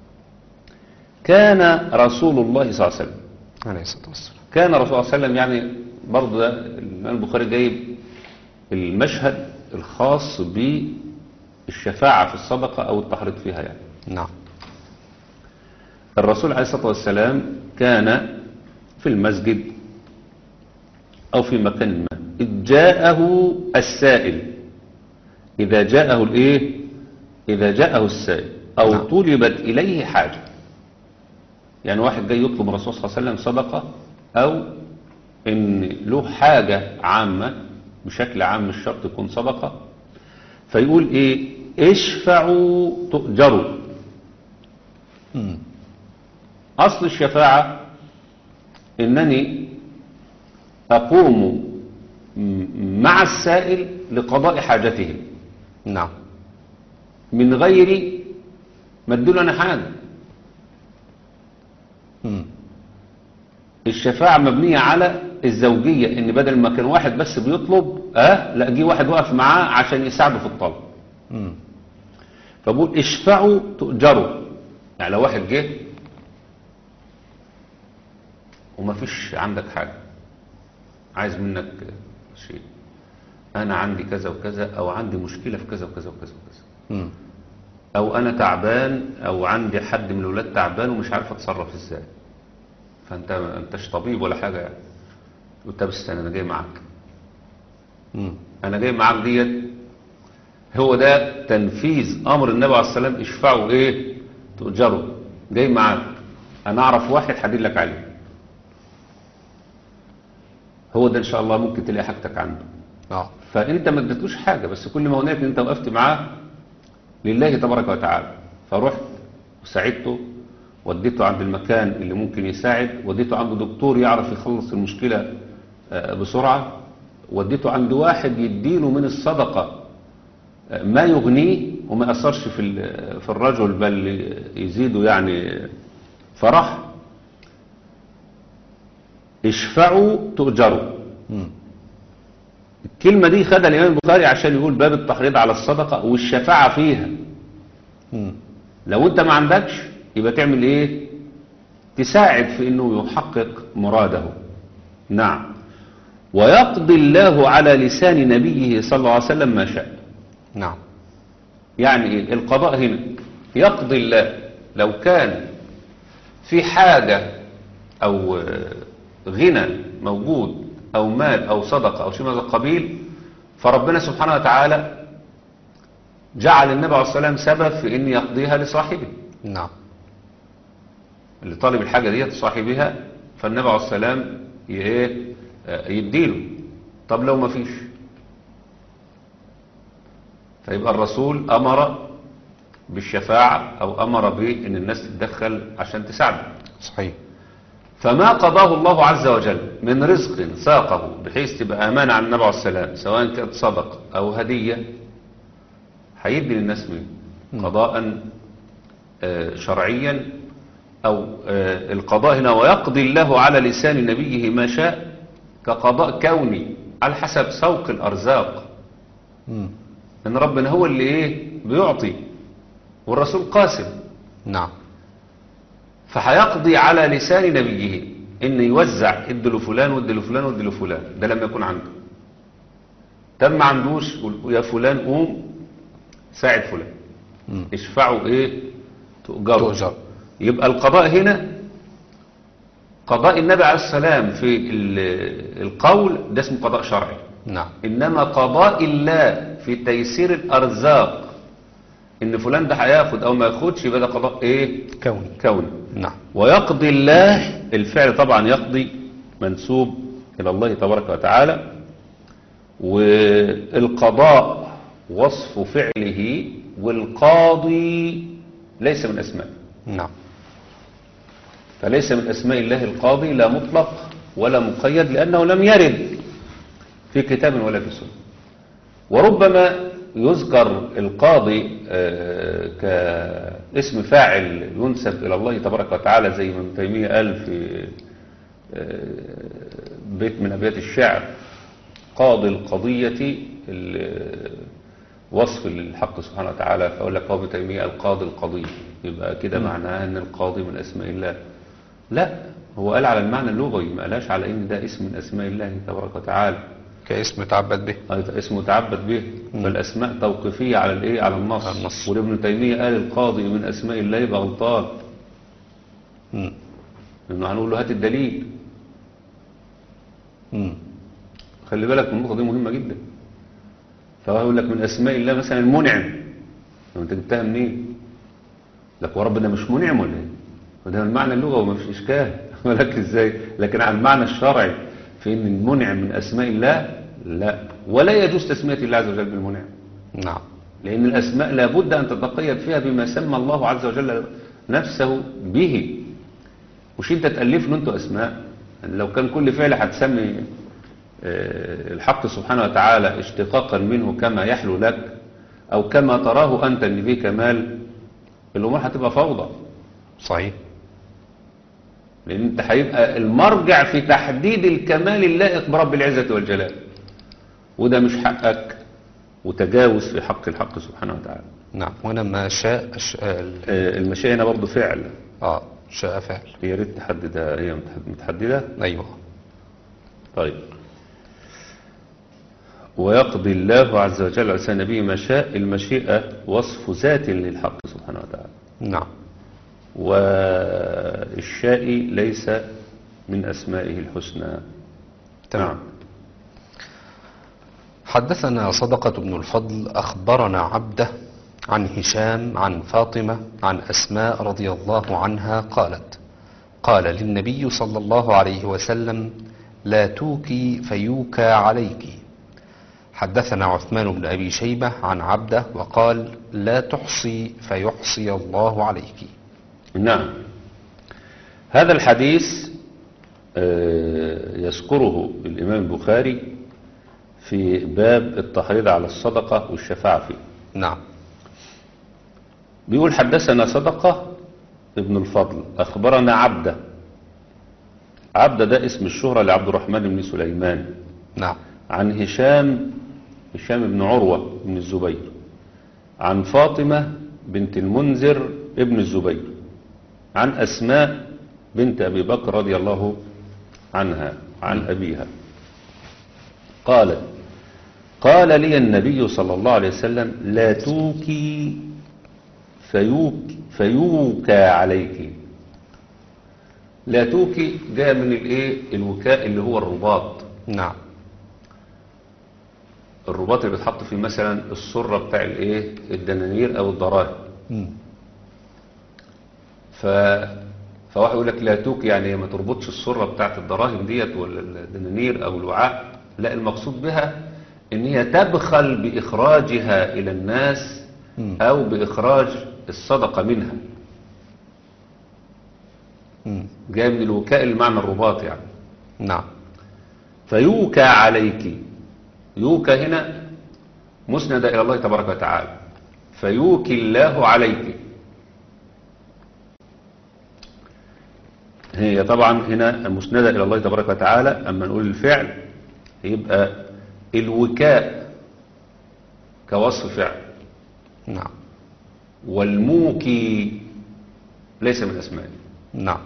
كان رسول الله صلى الله عليه وسلم عليه الصلاة والسلام كان الرسول صلى الله عليه وسلم يعني برضه ده الإمام البخاري جايب المشهد الخاص بالشفاعة في الصدقة أو التحريض فيها يعني نعم الرسول عليه الصلاة والسلام كان في المسجد أو في مكان ما إذ جاءه السائل إذا جاءه الإيه إذا جاءه السائل أو نعم. طلبت إليه حاجة يعني واحد جاي يطلب من الرسول صلى الله عليه وسلم صدقة أو إن له حاجة عامة بشكل عام مش شرط تكون صدقة فيقول إيه اشفعوا تؤجروا مم. أصل الشفاعة إنني أقوم م- مع السائل لقضاء حاجته نعم من غير ما اديله أنا حاجة مم. الشفاعة مبنية على الزوجية إن بدل ما كان واحد بس بيطلب أه لا جه واحد واقف معاه عشان يساعده في الطلب مم. فبقول اشفعوا تؤجروا يعني لو واحد جه وما فيش عندك حاجة عايز منك شيء أنا عندي كذا وكذا أو عندي مشكلة في كذا وكذا وكذا وكذا مم. أو أنا تعبان أو عندي حد من الولاد تعبان ومش عارف أتصرف إزاي فأنت أنتش طبيب ولا حاجة يعني قلت طب استنى أنا جاي معاك مم. انا جاي معاك ديت هو ده تنفيذ امر النبي عليه الصلاه والسلام اشفعوا ايه تؤجروا جاي معاك انا اعرف واحد هدير لك عليه هو ده ان شاء الله ممكن تلاقي حاجتك عنده اه فانت ما اديتوش حاجه بس كل ما هناك انت وقفت معاه لله تبارك وتعالى فرحت وساعدته وديته عند المكان اللي ممكن يساعد وديته عند دكتور يعرف يخلص المشكله آه، بسرعه وديته عند واحد يديله من الصدقه آه، ما يغنيه وما يأثرش في ال- في الرجل بل يزيده يعني فرح اشفعوا تؤجروا مم. الكلمة دي خدها الإمام البخاري عشان يقول باب التحريض على الصدقة والشفاعة فيها مم. لو انت ما عندكش يبقى تعمل ايه تساعد في انه يحقق مراده نعم ويقضي الله على لسان نبيه صلى الله عليه وسلم ما شاء نعم يعني ايه القضاء هنا يقضي الله لو كان في حاجة او آه، غنى موجود او مال او صدقة او شيء من هذا القبيل فربنا سبحانه وتعالى جعل النبي عليه الصلاة والسلام سبب في ان يقضيها لصاحبه نعم اللي طالب الحاجة دي صاحبها فالنبي عليه السلام ي- ايه آه، يديله طب لو ما فيش فيبقى الرسول أمر بالشفاعة أو أمر بأن الناس تتدخل عشان تساعده صحيح فما قضاه الله عز وجل من رزق ساقه بحيث تبقى أمانة عن النبي عليه السلام سواء كانت صدقة أو هدية هيدي للناس منه قضاء آه، شرعيا أو آه، القضاء هنا ويقضي الله على لسان نبيه ما شاء كقضاء كوني على حسب سوق الأرزاق مم. إن ربنا هو اللي إيه بيعطي والرسول قاسم نعم فهيقضي على لسان نبيه إن يوزع ادي له فلان وادي له فلان وادي له فلان ده لما يكون عنده تم ما عندوش يقول يا فلان قوم ساعد فلان مم. اشفعوا ايه تؤجروا تؤجر يبقى القضاء هنا قضاء النبي عليه السلام في ال- القول ده اسمه قضاء شرعي نعم إنما قضاء الله في تيسير الأرزاق إن فلان ده هياخد أو ما ياخدش يبقى ده قضاء إيه كوني كوني نعم ويقضي الله الفعل طبعا يقضي منسوب إلى الله تبارك وتعالى والقضاء وصف فعله والقاضي ليس من أسمائه نعم فليس من أسماء الله القاضي لا مطلق ولا مقيد لأنه لم يرد في كتاب ولا في سنة وربما يذكر القاضي آه، كاسم فاعل ينسب إلى الله تبارك وتعالى زي ما ابن تيمية قال في آه، بيت من أبيات الشعر قاضي القضية ال- وصف للحق سبحانه وتعالى فأقول لك هو ابن تيمية القاضي القضية يبقى كده معناه أن القاضي من أسماء الله لا هو قال على المعنى اللغوي ما قالش على ان ده اسم من اسماء الله تبارك وتعالى كاسم تعبد به هذا اسم متعبد به فالاسماء توقيفيه على الايه على النص, على النص. وابن تيميه قال القاضي من اسماء الله يبقى غلطان مم. لانه هنقول له هات الدليل مم. خلي بالك من النقطه دي مهمه جدا فهو يقول لك من اسماء الله مثلا المنعم طب انت جبتها منين؟ لك هو ربنا مش منعم ولا ايه؟ وده المعنى اللغوي وما فيش اشكال ولكن ازاي؟ لكن على المعنى الشرعي في ان المنعم من اسماء الله لا ولا يجوز تسميه الله عز وجل بالمنعم نعم لأن الأسماء لابد أن تتقيد فيها بما سمى الله عز وجل نفسه به مش أنت تألف له أنتوا أسماء يعني لو كان كل فعل هتسمي آه، الحق سبحانه وتعالى اشتقاقا منه كما يحلو لك أو كما تراه أنت اللي به كمال الأمور هتبقى فوضى صحيح لأن أنت هيبقى المرجع في تحديد الكمال اللائق برب العزة والجلال وده مش حقك وتجاوز في حق الحق سبحانه وتعالى نعم وانا ما شاء ش... ال- آه، المشيئة هنا برضه فعل اه شاء فعل يا ريت تحددها هي متح- متحددة ايوه طيب ويقضي الله عز وجل على لسان نبيه ما شاء المشيئة وصف ذات للحق سبحانه وتعالى نعم والشاء ليس من أسمائه الحسنى تمام حدثنا صدقة بن الفضل أخبرنا عبده عن هشام عن فاطمة عن أسماء رضي الله عنها قالت قال للنبي صلى الله عليه وسلم لا توكي فيوكى عليك حدثنا عثمان بن أبي شيبة عن عبده وقال لا تحصي فيحصي الله عليك نعم هذا الحديث آه، يذكره الإمام البخاري في باب التحريض على الصدقة والشفاعة فيه نعم بيقول حدثنا صدقة ابن الفضل أخبرنا عبده عبده ده اسم الشهرة لعبد الرحمن بن سليمان نعم عن هشام هشام بن عروة بن الزبير عن فاطمة بنت المنذر ابن الزبير عن أسماء بنت أبي بكر رضي الله عنها عن أبيها قالت قال لي النبي صلى الله عليه وسلم لا توكي فيوك فيوكى عليك لا توكي جاء من الايه الوكاء اللي هو الرباط نعم الرباط اللي بيتحط فيه مثلا السرة بتاع الايه الدنانير او الضرائب مم. ف فواحد يقول لك لا توك يعني ما تربطش السرة بتاعت الدراهم ديت ولا الدنانير او الوعاء لا المقصود بها ان هي تبخل باخراجها الى الناس مم. او باخراج الصدقة منها مم. جاي من الوكاء المعنى الرباط يعني نعم فيوكى عليك يوكى هنا مسند إلى الله تبارك وتعالى فيوكي الله عليك هي طبعا هنا مسندة إلى الله تبارك وتعالى أما نقول الفعل يبقى الوكاء كوصف فعل نعم والموكي ليس من أسمائه نعم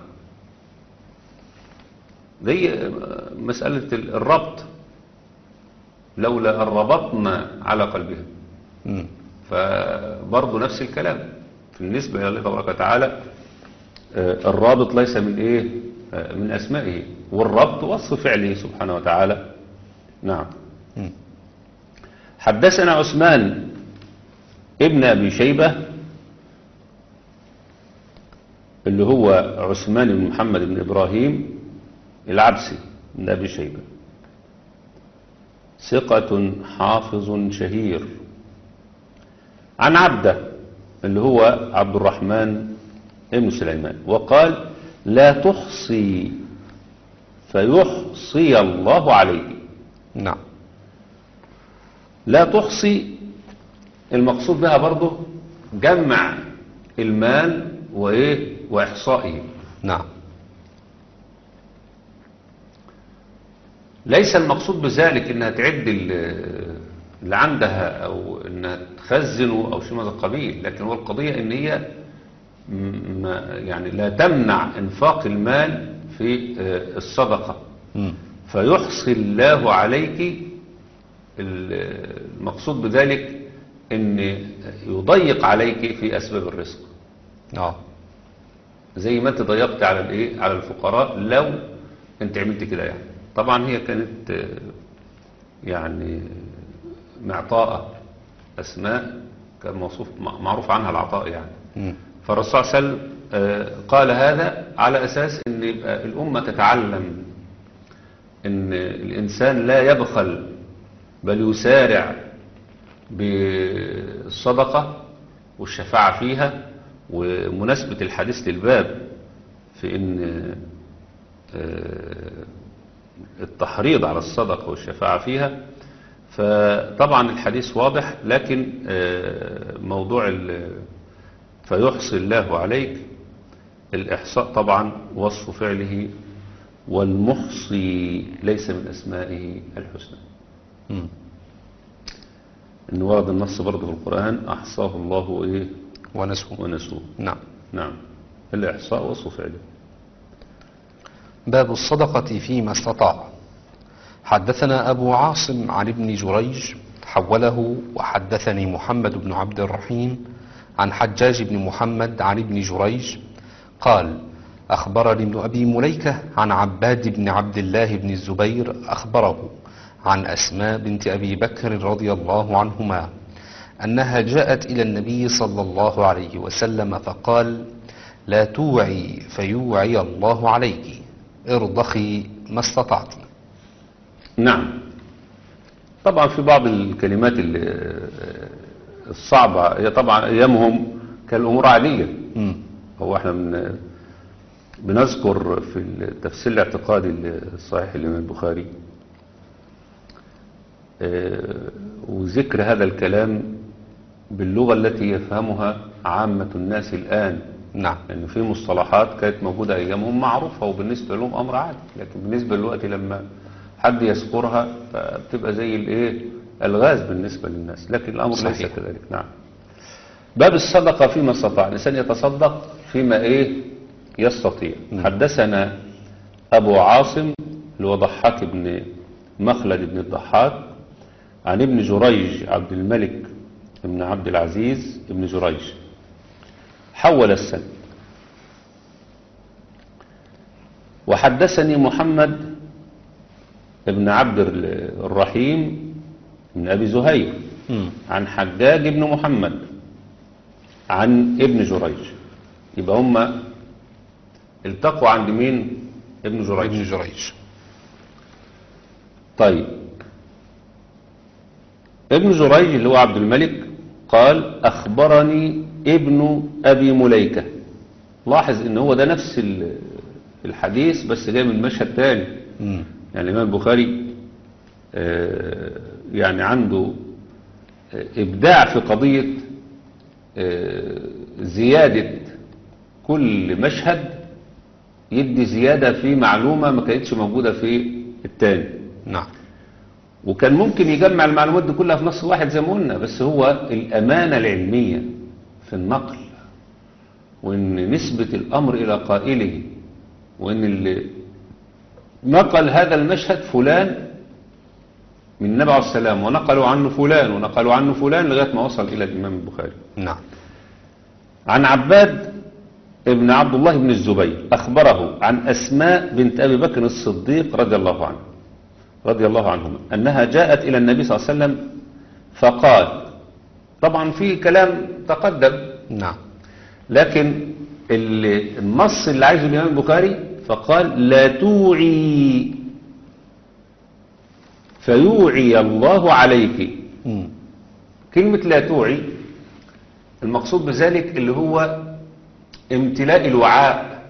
زي مسألة الربط لولا أن ربطنا على قلبها مم. فبرضه نفس الكلام بالنسبة إلى الله تبارك وتعالى آه، الرابط ليس من إيه آه، من أسمائه والربط وصف فعله سبحانه وتعالى نعم مم. حدثنا عثمان ابن أبي شيبة اللي هو عثمان بن محمد بن إبراهيم العبسي بن أبي شيبة ثقة حافظ شهير عن عبده اللي هو عبد الرحمن ابن سليمان وقال لا تحصي فيحصي الله عليه نعم لا تحصي المقصود بها برضه جمع المال وايه واحصائه نعم ليس المقصود بذلك انها تعد ال- اللي عندها او انها تخزنه او شيء من هذا القبيل لكن هو القضية ان هي م- ما يعني لا تمنع انفاق المال في آه، الصدقة مم. فيحصي الله عليك ال- المقصود بذلك ان يضيق عليك في اسباب الرزق اه زي ما انت ضيقت على الايه على الفقراء لو انت عملت كده يعني طبعا هي كانت آه، يعني معطاءة اسماء كان موصوف م- معروف عنها العطاء يعني مم. فالرسول صلى الله عليه وسلم آه، قال هذا على اساس ان يبقى الامه تتعلم ان الانسان لا يبخل بل يسارع بالصدقه والشفاعه فيها ومناسبه الحديث للباب في ان آه، التحريض على الصدقه والشفاعه فيها فطبعا الحديث واضح لكن آه، موضوع ال- فيحصي الله عليك الإحصاء طبعا وصف فعله والمحصي ليس من أسمائه الحسنى مم. إن ورد النص برضه في القرآن أحصاه الله إيه ونسوه ونسوه نعم نعم الإحصاء وصف فعله باب الصدقة فيما استطاع حدثنا أبو عاصم عن ابن جريج حوله وحدثني محمد بن عبد الرحيم عن حجاج بن محمد عن ابن جريج قال أخبرني ابن أبي مليكة عن عباد بن عبد الله بن الزبير أخبره عن أسماء بنت أبي بكر رضي الله عنهما أنها جاءت إلى النبي صلى الله عليه وسلم فقال لا توعي فيوعي الله عليك ارضخي ما استطعت نعم طبعا في بعض الكلمات ال- الصعبة هي طبعا أيامهم كان الأمور عادية مم. هو احنا من بنذكر في التفسير الاعتقادي الصحيح الإمام البخاري آه، وذكر هذا الكلام باللغة التي يفهمها عامة الناس الآن نعم لأن في مصطلحات كانت موجودة أيامهم معروفة وبالنسبة لهم أمر عادي لكن بالنسبة للوقت لما حد يذكرها بتبقى زي الإيه الغاز بالنسبة للناس لكن الأمر ليس صحيح. كذلك نعم باب الصدقة فيما استطاع الإنسان يتصدق فيما إيه يستطيع حدثنا أبو عاصم اللي هو ضحاك بن مخلد بن الضحاك عن ابن جريج عبد الملك بن عبد العزيز بن جريج حول السند وحدثني محمد بن عبد الرحيم بن أبي زهير مم. عن حجاج بن محمد عن ابن جريج يبقى هم التقوا عند مين ابن جريج ابن جريج طيب ابن جريج اللي هو عبد الملك قال أخبرني ابن أبي مليكة لاحظ ان هو ده نفس ال- الحديث بس جاي من مشهد تاني مم. يعني الإمام البخاري آه، يعني عنده آه، إبداع في قضية آه، زيادة كل مشهد يدي زيادة في معلومة ما كانتش موجودة في التاني نعم وكان ممكن يجمع المعلومات دي كلها في نص واحد زي ما قلنا بس هو الأمانة العلمية في النقل وإن نسبة الأمر إلى قائله وإن اللي نقل هذا المشهد فلان من النبي عليه السلام ونقلوا عنه فلان ونقلوا عنه فلان لغاية ما وصل إلى الإمام البخاري نعم عن عباد ابن عبد الله بن الزبير أخبره عن أسماء بنت أبي بكر الصديق رضي الله عنه رضي الله عنهما أنها جاءت إلى النبي صلى الله عليه وسلم فقال طبعا في كلام تقدم نعم لكن اللي النص اللي عايزه الإمام البخاري فقال لا توعي فيوعي الله عليك مم. كلمة لا توعي المقصود بذلك اللي هو امتلاء الوعاء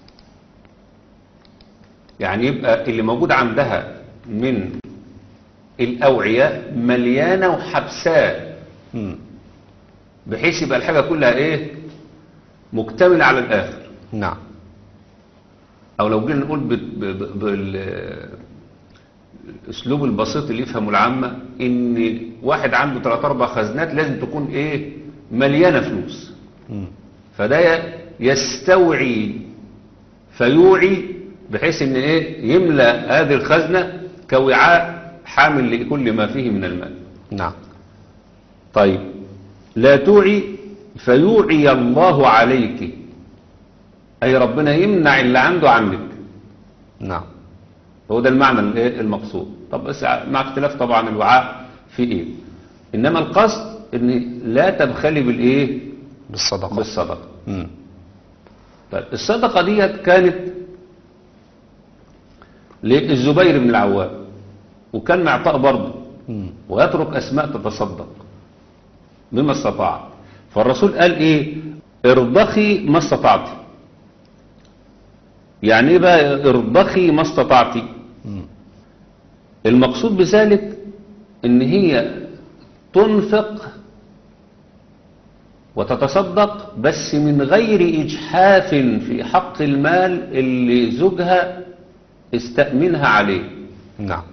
يعني يبقى اللي موجود عندها من الأوعية مليانة وحبساء مم. بحيث يبقى الحاجة كلها ايه مكتملة على الآخر نعم او لو جينا نقول بالاسلوب البسيط اللي يفهمه العامة ان واحد عنده 3 4 خزنات لازم تكون ايه مليانة فلوس مم. فده يستوعي فيوعي بحيث ان ايه يملأ هذه الخزنة كوعاء حامل لكل ما فيه من المال نعم طيب لا توعي فيوعي الله عليك أي ربنا يمنع اللي عنده عنك نعم هو ده المعنى الإيه المقصود طب بس مع اختلاف طبعا الوعاء في ايه انما القصد ان لا تبخلي بالايه بالصدقة بالصدقه مم. طيب الصدقه ديت كانت للزبير بن العوام وكان معطاء برضه مم. ويترك أسماء تتصدق بما استطاع فالرسول قال إيه ارضخي ما استطعت يعني إيه بقى ارضخي ما استطعت مم. المقصود بذلك إن هي تنفق وتتصدق بس من غير إجحاف في حق المال اللي زوجها استأمنها عليه نعم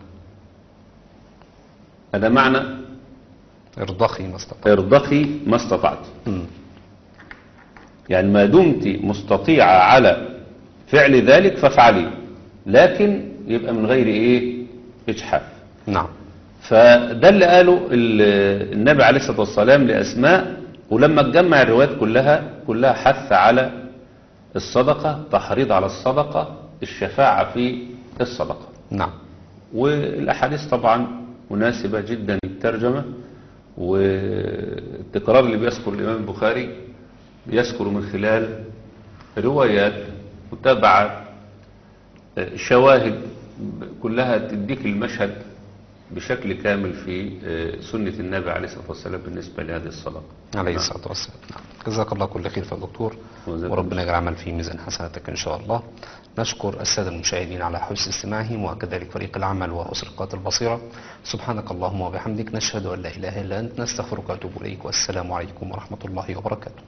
هذا معنى ارضخي ما استطعت ارضخي ما استطعت مم. يعني ما دمت مستطيعة على فعل ذلك فافعلي لكن يبقى من غير ايه اجحاف نعم فده اللي قاله ال- النبي عليه الصلاة والسلام لأسماء ولما تجمع الروايات كلها كلها حث على الصدقة تحريض على الصدقة الشفاعة في الصدقة نعم والأحاديث طبعا مناسبة جدا للترجمة والتكرار اللي بيذكر الإمام البخاري يذكر من خلال روايات متابعة آه، شواهد كلها تديك المشهد بشكل كامل في آه، سنة النبي عليه الصلاة والسلام بالنسبة لهذه الصلاة عليه الصلاة والسلام نعم. جزاك الله كل خير يا دكتور وجزاكم وربنا يجعل عمل في ميزان حسناتك إن شاء الله نشكر السادة المشاهدين على حسن استماعهم وكذلك فريق العمل وأسرقات البصيرة سبحانك اللهم وبحمدك نشهد أن لا إله إلا أنت نستغفرك ونتوب إليك والسلام عليكم ورحمة الله وبركاته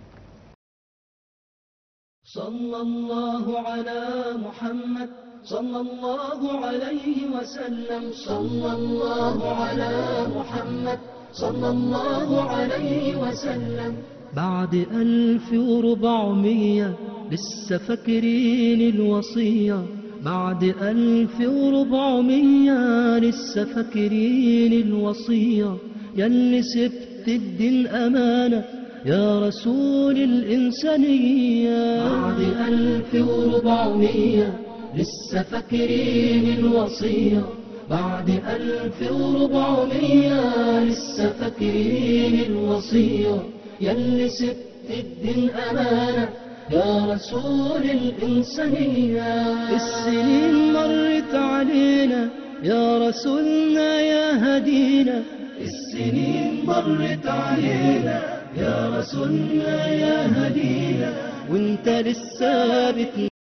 صلى الله على محمد صلى الله عليه وسلم صلى الله على محمد صلى الله عليه وسلم بعد ألف وربعمية لسه فاكرين الوصية بعد ألف وربعمية لسه فاكرين الوصية ياللي سبت الدين أمانة يا رسول الإنسانية بعد ألف وربعمية لسه فاكرين الوصية بعد ألف وربعمية لسه فاكرين الوصية ياللي سبت الدين أمانة يا رسول الإنسانية السنين مرت علينا يا رسولنا يا هدينا السنين مرت علينا يا رسولنا يا هدينا وانت لسه بت